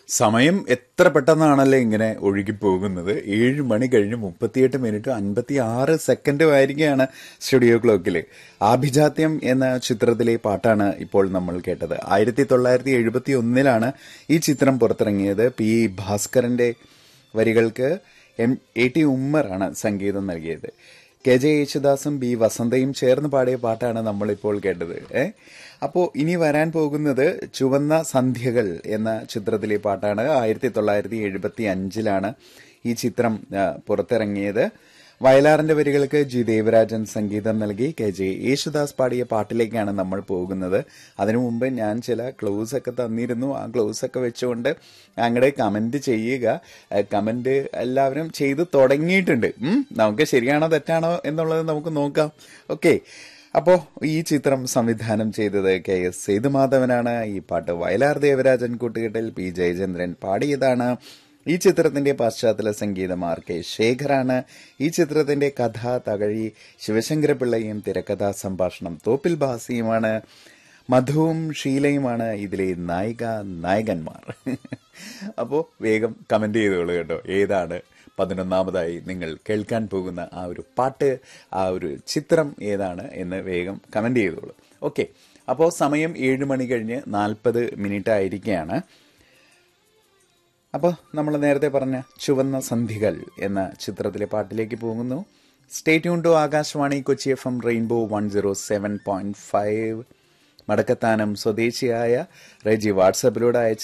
സമയം എത്ര പെട്ടെന്നാണല്ലേ ഇങ്ങനെ ഒഴുകി പോകുന്നത് ഏഴ് മണി കഴിഞ്ഞ് മുപ്പത്തിയെട്ട് മിനിറ്റ് അൻപത്തി ആറ് സെക്കൻഡും ആയിരിക്കുകയാണ് സ്റ്റുഡിയോ ക്ലോക്കിൽ ആഭിജാത്യം എന്ന ചിത്രത്തിലെ പാട്ടാണ് ഇപ്പോൾ നമ്മൾ കേട്ടത് ആയിരത്തി തൊള്ളായിരത്തി എഴുപത്തി ഒന്നിലാണ് ഈ ചിത്രം പുറത്തിറങ്ങിയത് പി ഭാസ്കരന്റെ വരികൾക്ക് എം എ ടി ഉമ്മറാണ് സംഗീതം നൽകിയത് കെ ജെ യേശുദാസും ബി വസന്തയും ചേർന്ന് പാടിയ പാട്ടാണ് നമ്മളിപ്പോൾ കേട്ടത് ഏ അപ്പോൾ ഇനി വരാൻ പോകുന്നത് ചുവന്ന സന്ധ്യകൾ എന്ന ചിത്രത്തിലെ പാട്ടാണ് ആയിരത്തി തൊള്ളായിരത്തി എഴുപത്തി അഞ്ചിലാണ് ഈ ചിത്രം ആ, പുറത്തിറങ്ങിയത് വയലാറിന്റെ വരികൾക്ക് ജി ദേവരാജൻ സംഗീതം നൽകി കെ ജെ യേശുദാസ് പാടിയ പാട്ടിലേക്കാണ് നമ്മൾ പോകുന്നത് അതിനു മുമ്പ് ഞാൻ ചില ക്ലോസ് ഒക്കെ തന്നിരുന്നു ആ ക്ലോസ് ഒക്കെ വെച്ചുകൊണ്ട് അങ്ങടെ കമന്റ് ചെയ്യുക കമന്റ് എല്ലാവരും ചെയ്തു തുടങ്ങിയിട്ടുണ്ട് ഉം, നമുക്ക് ശരിയാണോ തെറ്റാണോ എന്നുള്ളത് നമുക്ക് നോക്കാം ഓക്കെ അപ്പോൾ ഈ ചിത്രം സംവിധാനം ചെയ്തത് കെ എസ് സേതുമാധവനാണ് ഈ പാട്ട് വയലാർ ദേവരാജൻ കൂട്ടുകെട്ടിൽ പി ജയചന്ദ്രൻ പാടിയതാണ് ഈ ചിത്രത്തിന്റെ പശ്ചാത്തല സംഗീതം ആർ കെ ശേഖറാണ് ഈ ചിത്രത്തിന്റെ കഥ തകഴി ശിവശങ്കരപിള്ളയും തിരക്കഥാ സംഭാഷണം തോപ്പിൽ ബാസിയുമാണ് മധുവും ഷീലയുമാണ് ഇതിലെ നായിക നായകന്മാർ അപ്പോൾ വേഗം കമന്റ് ചെയ്തോളൂ കേട്ടോ ഏതാണ് പതിനൊന്നാമതായി നിങ്ങൾ കേൾക്കാൻ പോകുന്ന ആ ഒരു പാട്ട് ആ ഒരു ചിത്രം ഏതാണ് എന്ന് വേഗം കമന്റ് ചെയ്തോളൂ ഓക്കെ അപ്പോൾ സമയം ഏഴ് മണി കഴിഞ്ഞ് നാൽപ്പത് മിനിറ്റ് ആയിരിക്കുകയാണ് അപ്പോൾ നമ്മൾ നേരത്തെ പറഞ്ഞ ചുവന്ന സന്ധികൾ എന്ന ചിത്രത്തിലെ പാട്ടിലേക്ക് പോകുന്നു stay tune to Akashvani Kochi F M Rainbow one zero seven point five Madakkathanam സ്വദേശിയായ റെജി വാട്സപ്പിലൂടെ അയച്ച